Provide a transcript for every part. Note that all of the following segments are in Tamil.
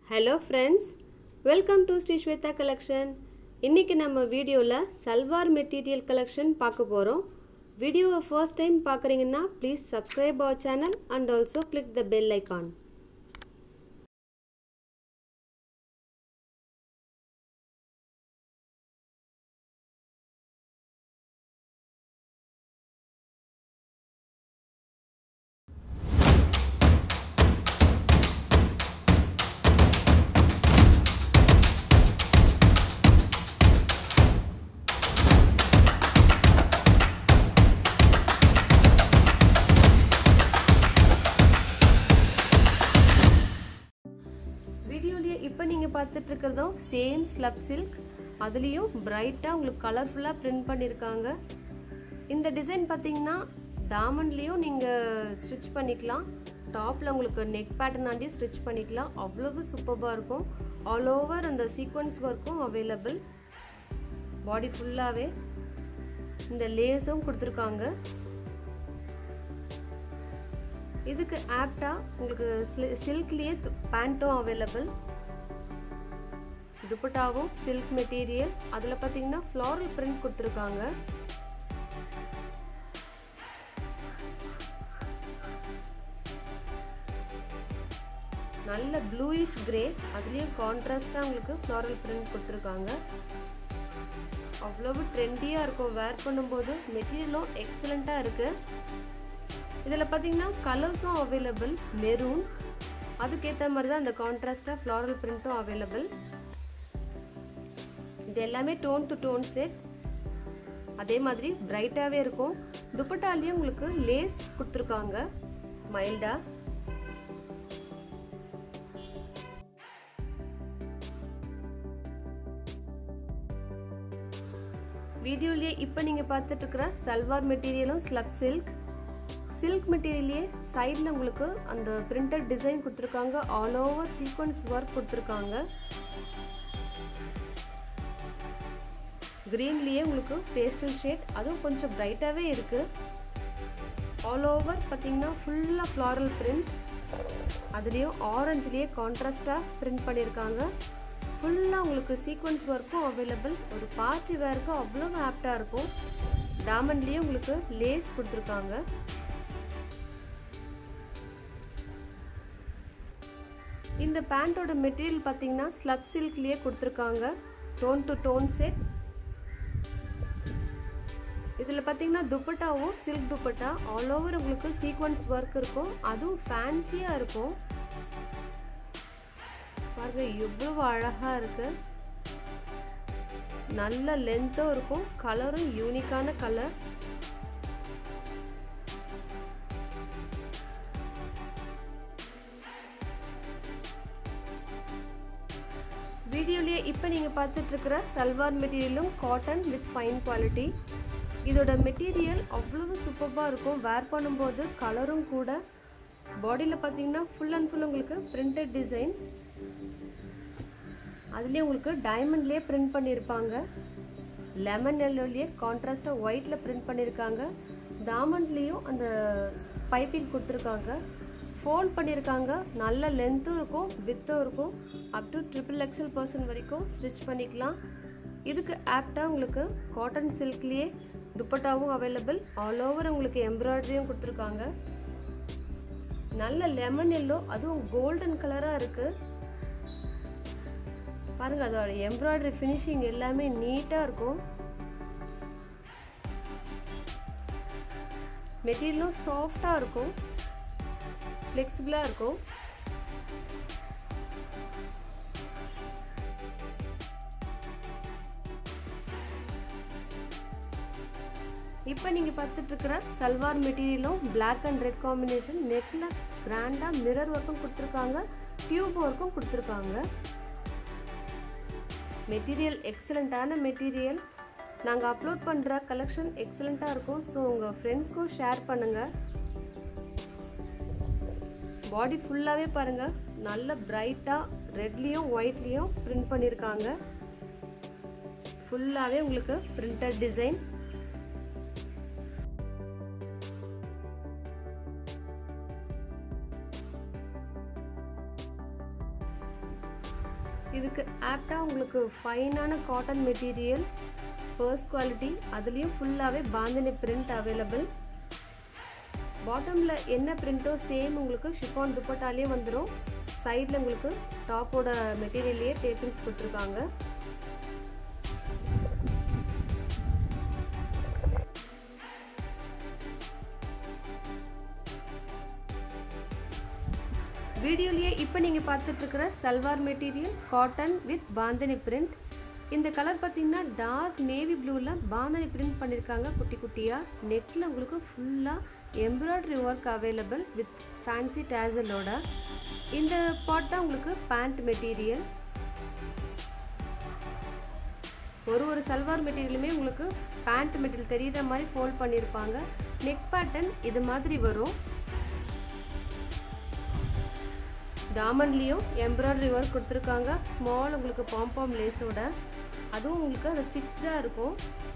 hello friends welcome to Shri Swetha collection இன்றைக்கி நம்ம வீடியோவில் சல்வார் மெட்டீரியல் கலெக்ஷன் பார்க்க போகிறோம் வீடியோவை ஃபர்ஸ்ட் டைம் பார்க்குறீங்கன்னா please subscribe our channel and also click the bell icon வீடியோலேயே இப்போ நீங்கள் பார்த்துட்டு இருக்கிறதும் சேம் ஸ்லப் சில்க் அதுலேயும் பிரைட்டாக உங்களுக்கு கலர்ஃபுல்லாக பிரிண்ட் பண்ணியிருக்காங்க இந்த டிசைன் பார்த்தீங்கன்னா டாமண்ட்லேயும் நீங்கள் ஸ்டிச் பண்ணிக்கலாம் டாப்பில் உங்களுக்கு நெக் பேட்டர்னாண்டியும் ஸ்டிச் பண்ணிக்கலாம் அவ்வளவு சூப்பராக இருக்கும் ஆல் ஓவர் அந்த சீக்வன்ஸ் ஒர்க்கும் அவைலபிள் பாடி ஃபுல்லாகவே இந்த லேஸும் கொடுத்துருக்காங்க இதுக்கு ஆப்டா உங்களுக்கு சில்க்லேயே பேண்ட்டும் அவைலபிள் துப்பட்டாவும் சில்க் மெட்டீரியல் அதில் பார்த்தீங்கன்னா ஃப்ளாரல் பிரிண்ட் கொடுத்துருக்காங்க நல்ல ப்ளூயிஷ் கிரே அதுலேயும் கான்ட்ராஸ்டாக உங்களுக்கு ஃப்ளாரல் பிரிண்ட் கொடுத்துருக்காங்க அவ்வளவு ட்ரெண்டியாக இருக்கும் வேர் பண்ணும்போது மெட்டீரியலும் எக்ஸலண்ட்டாக இருக்குது இதில் பார்த்தீங்கன்னா கலர்ஸும் அவைலபிள் மெரூன் அதுக்கேற்ற மாதிரி தான் அந்த கான்ட்ராஸ்டாக ஃப்ளாரல் பிரிண்ட்டும் அவைலபிள் இது எல்லாமே டோன் டு டோன் செட் அதே மாதிரி பிரைட்டாகவே இருக்கும் துப்பட்டாலேயும் உங்களுக்கு லேஸ் கொடுத்துருக்காங்க மைல்டாக வீடியோலேயே இப்போ நீங்கள் பார்த்துட்டு இருக்கிற சல்வார் மெட்டீரியலும் ஸ்லப் சில்க் சில்க் மெட்டீரியல்லே சைடில் உங்களுக்கு அந்த பிரிண்டட் டிசைன் கொடுத்துருக்காங்க ஆல் ஓவர் சீக்வன்ஸ் ஒர்க் கொடுத்துருக்காங்க க்ரீன்லேயே உங்களுக்கு பேஸ்டல் ஷேட் அதுவும் கொஞ்சம் பிரைட்டாகவே இருக்குது ஆல் ஓவர் பார்த்தீங்கன்னா ஃபுல்லாக ஃப்ளாரல் பிரிண்ட் அதுலேயும் ஆரஞ்சுலேயே கான்ட்ராஸ்டாக பிரிண்ட் பண்ணியிருக்காங்க ஃபுல்லாக உங்களுக்கு சீக்வன்ஸ் ஒர்க்கும் அவைலபிள் ஒரு பார்ட்டி வேர்க்கும் அவ்வளோ ஆப்டாக இருக்கும் டாமண்ட்லேயும் உங்களுக்கு லேஸ் கொடுத்துருக்காங்க இந்த பேண்ட்டோட மெட்டீரியல் பார்த்தீங்கன்னா ஸ்லப் சில்க்லேயே கொடுத்துருக்காங்க டோன் டு டோன் செட் இதில் பார்த்தீங்கன்னா துப்பட்டாவும் சில்க் துப்பட்டா ஆல் ஓவர் உங்களுக்கு சீக்வன்ஸ் ஒர்க் இருக்கும் அதுவும் ஃபேன்சியாக இருக்கும் பாருங்க எவ்வளவு அழகாக இருக்கு நல்ல லென்த்தும் இருக்கும் கலரும் யூனிக்கான கலர் வீடியோலேயே இப்போ நீங்கள் பார்த்துட்டு இருக்கிற சல்வார் மெட்டீரியலும் காட்டன் வித் ஃபைன் குவாலிட்டி இதோட மெட்டீரியல் அவ்வளவு சூப்பராக இருக்கும் வேர் பண்ணும்போது கலரும் கூட பாடியில் பார்த்தீங்கன்னா ஃபுல் அண்ட் ஃபுல் உங்களுக்கு பிரிண்டட் டிசைன் அதுலேயே உங்களுக்கு டைமண்ட்லேயே பிரிண்ட் பண்ணியிருப்பாங்க லெமன் எல்லோலேயே கான்ட்ராஸ்டாக ஒயிட்டில் பிரிண்ட் பண்ணியிருக்காங்க டாமண்ட்லேயும் அந்த பைப்பிங் கொடுத்துருக்காங்க ஃபோல்ட் பண்ணியிருக்காங்க நல்ல லென்த்தும் இருக்கும் வித்தும் இருக்கும் up to triple XL person வரைக்கும் ஸ்டிச் பண்ணிக்கலாம் இதுக்கு ஆப்டாக உங்களுக்கு காட்டன் சில்க்லேயே துப்பட்டாவும் அவைலபிள் ஆல் ஓவர் உங்களுக்கு எம்ப்ராய்டரியும் கொடுத்துருக்காங்க நல்ல லெமன் எல்லோ அதுவும் கோல்டன் கலராக இருக்குது பாருங்க அதோட எம்ப்ராய்டரி ஃபினிஷிங் எல்லாமே நீட்டாக இருக்கும் மெட்டீரியலும் சாஃப்டாக இருக்கும் ஃப்ளெக்சிபிளாக இருக்கும் இப்போ நீங்கள் பார்த்துட்டு இருக்கிற சல்வார் மெட்டீரியலும் பிளாக் அண்ட் ரெட் காம்பினேஷன் நெக்கில் கிராண்டாக மிரர் ஒர்க்கும் கொடுத்துருக்காங்க டியூப் ஒர்க்கும் கொடுத்துருக்காங்க மெட்டீரியல் எக்ஸலண்ட்டான மெட்டீரியல் நாங்கள் அப்லோட் பண்ணுற கலெக்ஷன் எக்ஸலண்ட்டாக இருக்கும் ஸோ உங்கள் ஃப்ரெண்ட்ஸ்க்கும் ஷேர் பண்ணுங்கள் பாடி ஃபுல்லாகவே பாருங்கள் நல்ல பிரைட்டாக ரெட்லேயும் ஒயிட்லேயும் பிரிண்ட் பண்ணியிருக்காங்க ஃபுல்லாகவே உங்களுக்கு பிரிண்டட் டிசைன் இதுக்கு ஆப்டாக உங்களுக்கு ஃபைனான காட்டன் மெட்டீரியல் ஃபர்ஸ்ட் குவாலிட்டி அதுலேயும் ஃபுல்லாகவே பாந்தினி பிரிண்ட் அவைலபிள் பாட்டமில் என்ன பிரிண்ட்டோ சேம் உங்களுக்கு ஷிஃபான் துப்பட்டாலே வந்துடும் சைடில் உங்களுக்கு டாப்போட மெட்டீரியல்லையே டேப்பிங்ஸ் கொடுத்துருக்காங்க வீடியோலேயே இப்போ நீங்கள் பார்த்துட்ருக்கிற salwar material cotton with bandhani print இந்த கலர் பார்த்தீங்கன்னா டார்க் நேவி ப்ளூவில் பாந்தனி பிரிண்ட் பண்ணியிருக்காங்க குட்டி குட்டியாக நெக்கில் உங்களுக்கு ஃபுல்லாக embroidery work available with fancy டேசலோட இந்த பாட் தான் உங்களுக்கு பேண்ட் மெட்டீரியல் ஒரு ஒரு சல்வார் மெட்டீரியலுமே உங்களுக்கு பேண்ட் மெட்டீரியல் தெரிகிற மாதிரி ஃபோல்ட் பண்ணியிருப்பாங்க நெக் பேட்டர்ன் இது மாதிரி வரும் தாமன்லேயும் எம்ப்ராய்டரி ஒர்க் கொடுத்துருக்காங்க ஸ்மால் உங்களுக்கு பாம்பாம் லேஸோட அதுவும் உங்களுக்கு அது ஃபிக்ஸ்டாக இருக்கும்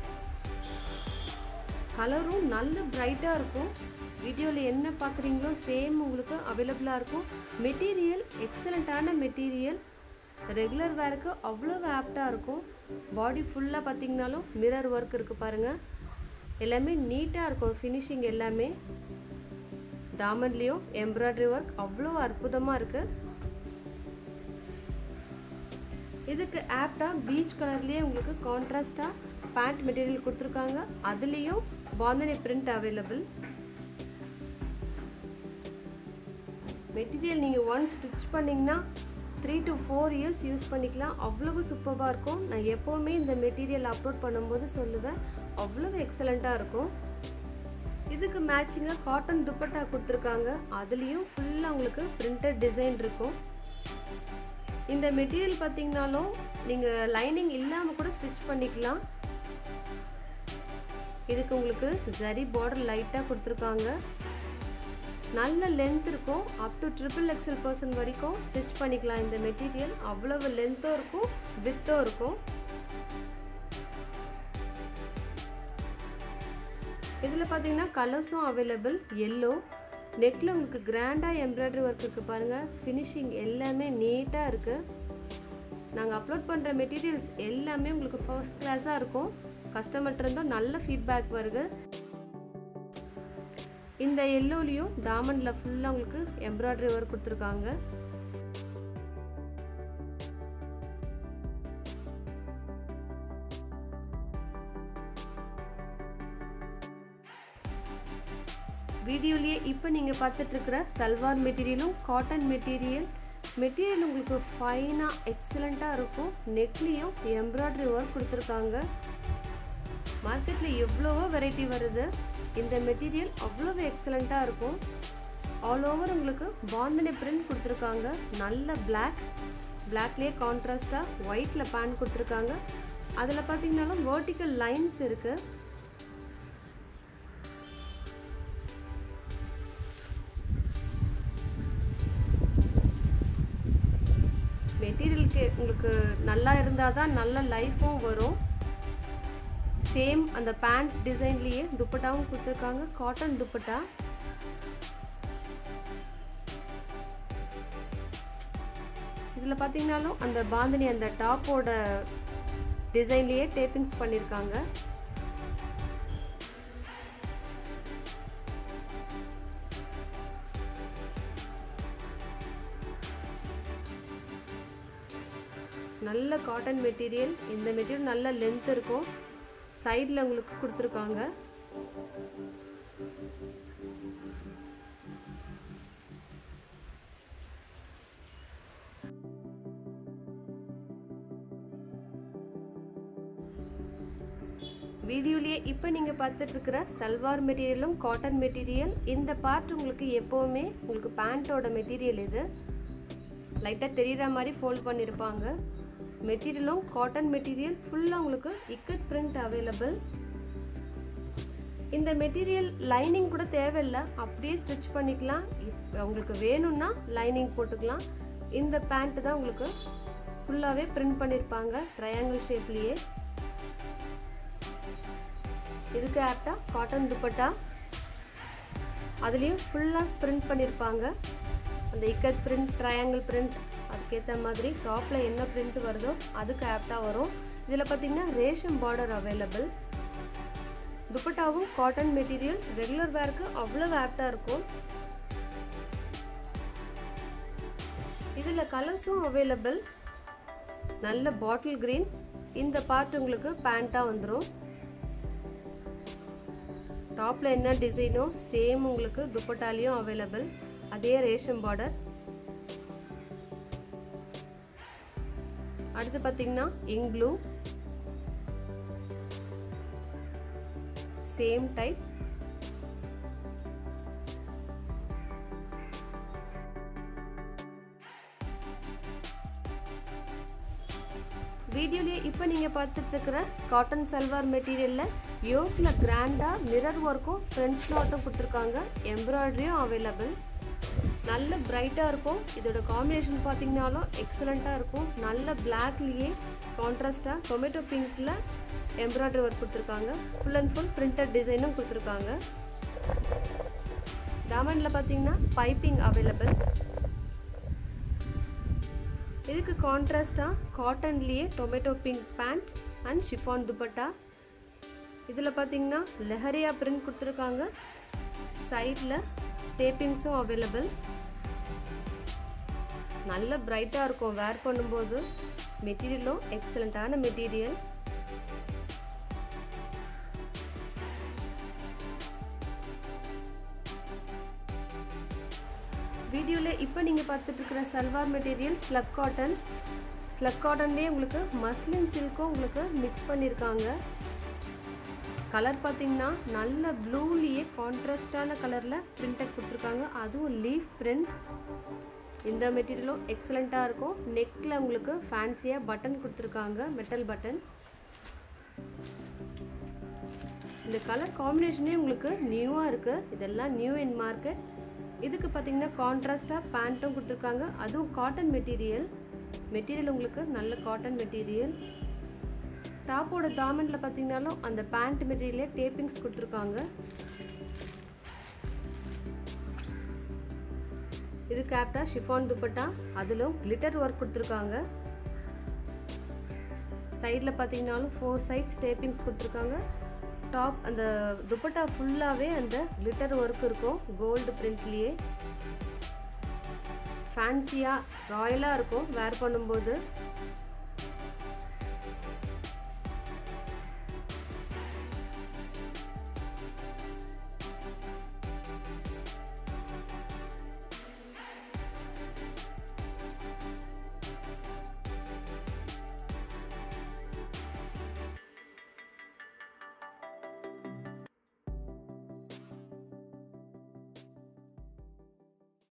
கலரும் நல்ல பிரைட்டாக இருக்கும் வீடியோவில் என்ன பார்க்குறீங்களோ சேம் உங்களுக்கு அவைலபிளாக இருக்கும் மெட்டீரியல் எக்ஸலண்ட்டான மெட்டீரியல் ரெகுலர் வேருக்கு அவ்வளோ ஆப்டாக இருக்கும் பாடி ஃபுல்லாக பார்த்தீங்கனாலும் மிரர் ஒர்க் இருக்குது பாருங்கள் எல்லாமே நீட்டாக இருக்கும் ஃபினிஷிங் எல்லாமே தாமன்லேயும் எம்ப்ராய்டரி ஒர்க் அவ்வளோ அற்புதமாக இருக்குது இதுக்கு ஆப்டாக பீச் கலர்லேயே உங்களுக்கு கான்ட்ராஸ்டாக பேண்ட் மெட்டீரியல் கொடுத்துருக்காங்க அதுலேயும் பாந்தனி பிரிண்ட் அவைலபிள் மெட்டீரியல் நீங்கள் ஒன் ஸ்டிச் பண்ணிங்கன்னா three to four years use பண்ணிக்கலாம் அவ்வளவு சூப்பராக இருக்கும் நான் எப்போவுமே இந்த மெட்டீரியல் அப்லோட் பண்ணும்போது சொல்லுவேன் அவ்வளவு எக்ஸலண்ட்டாக இருக்கும் இதுக்கு மேட்சிங்காக காட்டன் துப்பட்டா கொடுத்துருக்காங்க அதுலேயும் ஃபுல்லாக உங்களுக்கு பிரிண்டட் டிசைன் இருக்கும் இந்த மெட்டீரியல் பார்த்தீங்கனாலும் நீங்கள் லைனிங் இல்லாமல் கூட ஸ்டிச் பண்ணிக்கலாம் இதுக்கு உங்களுக்கு ஜரி பார்டர் லைட்டாக கொடுத்துருக்காங்க நல்ல லென்த் இருக்கும் up to triple XL person வரைக்கும் ஸ்டிச் பண்ணிக்கலாம் இந்த மெட்டீரியல் அவ்வளவு லென்த்தும் இருக்கும் வித்தும் இருக்கும் இதில் பார்த்தீங்கன்னா கலர்ஸும் அவைலபிள் எல்லோ நெக்கில் உங்களுக்கு கிராண்டாக எம்ப்ராய்டரி ஒர்க் இருக்குது பாருங்கள் ஃபினிஷிங் எல்லாமே நீட்டாக இருக்குது நாங்கள் அப்லோட் பண்ணுற மெட்டீரியல்ஸ் எல்லாமே உங்களுக்கு ஃபர்ஸ்ட் கிளாஸாக இருக்கும் கஸ்டமர்கிட்ட இருந்தும் நல்ல ஃபீட்பேக் வருது இந்த எல்லோலையும் தாமனில் ஃபுல்லாக உங்களுக்கு எம்ப்ராய்டரி ஒர்க் கொடுத்துருக்காங்க வீடியோலேயே இப்போ நீங்கள் பார்த்துட்ருக்கிற சல்வார் மெட்டீரியலும் காட்டன் மெட்டீரியல் மெட்டீரியல் உங்களுக்கு ஃபைனாக எக்ஸலண்ட்டாக இருக்கும் நெக்லேயும் எம்ப்ராய்டரி ஒர்க் கொடுத்துருக்காங்க மார்க்கெட்டில் எவ்வளவோ வெரைட்டி வருது இந்த மெட்டீரியல் அவ்வளோ எக்ஸலண்ட்டாக இருக்கும் ஆல் ஓவர் உங்களுக்கு பாந்தனி பிரிண்ட் கொடுத்துருக்காங்க நல்ல பிளாக் பிளாக்லேயே கான்ட்ராஸ்டாக ஒயிட்டில் பேண்ட் கொடுத்துருக்காங்க அதில் பார்த்தீங்கன்னாலும் வேர்ட்டிக்கல் லைன்ஸ் இருக்குது மெட்டீரியலுக்கு உங்களுக்கு நல்லா இருந்தால் தான் நல்ல லைஃப்பும் வரும் சேம் அந்த பேண்ட் டிசைன்லேயே துப்பட்டாவும் கொடுத்துருக்காங்க காட்டன் துப்பட்டா இதில் பார்த்தீங்கனாலும் அந்த பாந்தினி அந்த டாப்போட டிசைன்லேயே டேப்பிங்ஸ் பண்ணியிருக்காங்க நல்ல காட்டன் மெட்டீரியல் இந்த மெட்டீரியல் நல்ல லென்த் இருக்கும் சைடில் உங்களுக்கு கொடுத்துருக்காங்க வீடியோலேயே இப்போ நீங்கள் பார்த்துட்டு இருக்கிற சல்வார் மெட்டீரியலும் காட்டன் மெட்டீரியல் இந்த பார்ட் உங்களுக்கு எப்போவுமே உங்களுக்கு பேண்ட்டோட மெட்டீரியல் இது லைட்டாக தெரிகிற மாதிரி ஃபோல்ட் பண்ணியிருப்பாங்க மெட்டீரியலும் காட்டன் மெட்டீரியல் ஃபுல்லாக உங்களுக்கு இக்கத் பிரிண்ட் அவைலபிள் இந்த மெட்டீரியல் லைனிங் கூட தேவையில்லை அப்படியே ஸ்டிச் பண்ணிக்கலாம் உங்களுக்கு வேணும்னா லைனிங் போட்டுக்கலாம் இந்த பேண்ட்டு தான் உங்களுக்கு ஃபுல்லாகவே பிரிண்ட் பண்ணியிருப்பாங்க ட்ரையாங்கிள் ஷேப்லேயே இதுக்கு ஆப்டா காட்டன் துப்பட்டா அதுலேயும் ஃபுல்லாக பிரிண்ட் பண்ணியிருப்பாங்க அந்த இக்கத் பிரிண்ட் ட்ரையாங்கிள் பிரிண்ட் அதுக்கேற்ற மாதிரி டாப்பில் என்ன பிரிண்ட் வருதோ அதுக்கு ஆப்டாக வரும் இதில் பார்த்தீங்கன்னா ரேஷம் பார்டர் அவைலபிள் துப்பட்டாவும் காட்டன் மெட்டீரியல் ரெகுலர் வேர்க்கு அவ்வளோ ஆப்டாக இருக்கும் இதில் கலர்ஸும் அவைலபிள் நல்ல பாட்டில் க்ரீன் இந்த பார்ட் உங்களுக்கு பேண்ட்டாக வந்துடும் டாப்பில் என்ன டிசைனோ சேம் உங்களுக்கு துப்பட்டாலையும் அவைலபிள் அதே ரேஷம் பார்டர் அடுத்து பார்த்தீங்கன்னா இங் ப்ளூ சேம் டைப் வீடியோலேயே இப்போ நீங்கள் பார்த்துட்டு இருக்கிற காட்டன் சல்வார் மெட்டீரியலில் யோக்கில் கிராண்டாக மிரர் ஒர்க்கும் ஃப்ரெண்ட்ஸ் நாட்டும் கொடுத்துருக்காங்க எம்ப்ராய்டரியும் அவைலபிள் நல்ல பிரைட்டாக இருக்கும் இதோட காம்பினேஷன் பார்த்தீங்கனாலும் எக்ஸலண்ட்டாக இருக்கும் நல்ல பிளாக்லேயே கான்ட்ராஸ்டாக டொமேட்டோ பிங்க்கில் எம்ப்ராய்டரி ஒர்க் கொடுத்துருக்காங்க ஃபுல் அண்ட் ஃபுல் பிரிண்டட் டிசைனும் கொடுத்துருக்காங்க டாமண்டில் பார்த்தீங்கன்னா பைப்பிங் அவைலபிள் இதுக்கு கான்ட்ராஸ்டாக காட்டன்லேயே tomato pink pant and chiffon dupatta இதில் பார்த்தீங்கன்னா லெஹரியா பிரிண்ட் கொடுத்துருக்காங்க சைடில் டேப்பிங்ஸும் அவைலபிள் நல்ல பிரைட்டாக இருக்கும் வேர் பண்ணும்போது மெட்டீரியலும் எக்ஸலண்ட்டான மெட்டீரியல் வீடியோவில் இப்போ நீங்கள் பார்த்துட்டு இருக்கிற salwar material slub cotton slub காட்டன்லேயே உங்களுக்கு மஸ்லின் சில்க்கும் உங்களுக்கு மிக்ஸ் பண்ணியிருக்காங்க கலர் பார்த்தீங்கன்னா நல்ல ப்ளூலேயே கான்ட்ராஸ்டான கலரில் பிரிண்டட் கொடுத்துருக்காங்க அதுவும் லீஃப் பிரிண்ட் இந்த மெட்டீரியலும் எக்ஸலண்ட்டாக இருக்கும் நெக்கில் உங்களுக்கு ஃபேன்சியாக பட்டன் கொடுத்துருக்காங்க மெட்டல் பட்டன் இந்த கலர் காம்பினேஷனே உங்களுக்கு நியூவாக இருக்குது இதெல்லாம் நியூ இன் மார்க்கெட் இதுக்கு பார்த்தீங்கன்னா கான்ட்ராஸ்டாக பேண்ட்டும் கொடுத்துருக்காங்க அதுவும் காட்டன் மெட்டீரியல் மெட்டீரியல் உங்களுக்கு நல்ல காட்டன் மெட்டீரியல் டாப்போட தாமண்டில் பார்த்தீங்கனாலும் அந்த பேண்ட் மெட்டீரியலே டேப்பிங்ஸ் கொடுத்துருக்காங்க இது கேப்டா ஷிஃபான் துப்பட்டா அதிலும் கிளிட்டர் ஒர்க் கொடுத்துருக்காங்க சைடில் பார்த்தீங்கனாலும் ஃபோர் சைஸ் டேப்பிங்ஸ் கொடுத்துருக்காங்க டாப் அந்த துப்பட்டா ஃபுல்லாகவே அந்த கிளிட்டர் ஒர்க் இருக்கும் கோல்டு பிரிண்ட்லேயே ஃபேன்சியாக ராயலாக இருக்கும் வேர் பண்ணும்போது